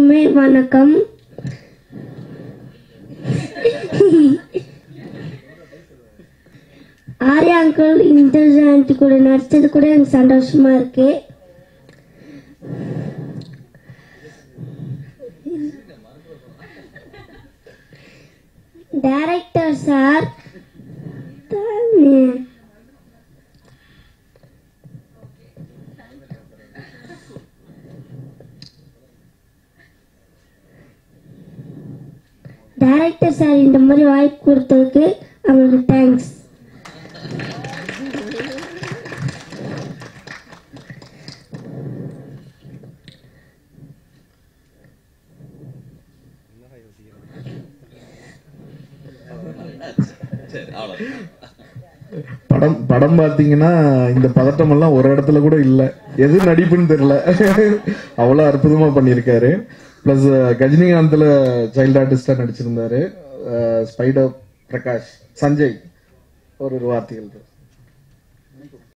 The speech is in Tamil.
அனைவருக்குமே வணக்கம் ஆர்யா அங்கிள் இன்டர்ஜா ஆண்டி கூட நடிச்சது கூட எனக்கு சந்தோஷமா இருக்கு டைரக்டர் சார் டைரக்டர் சார் இந்த மாதிரி வாய்ப்பு கொடுத்ததுக்கு அவங்களுக்கு தேங்க்ஸ் படம் படம் பாத்தீங்கன்னா இந்த பதட்டம் எல்லாம் ஒரு இடத்துல கூட இல்ல எது நடிப்புன்னு தெரியல அவ்வளவு அற்புதமா பண்ணியிருக்காரு பிளஸ் கஜினிகாந்த்ல சைல்ட் ஆர்டிஸ்டா நடிச்சிருந்தாரு ஸ்பைடர் பிரகாஷ் சஞ்சய் ஒரு வார்த்தைகள்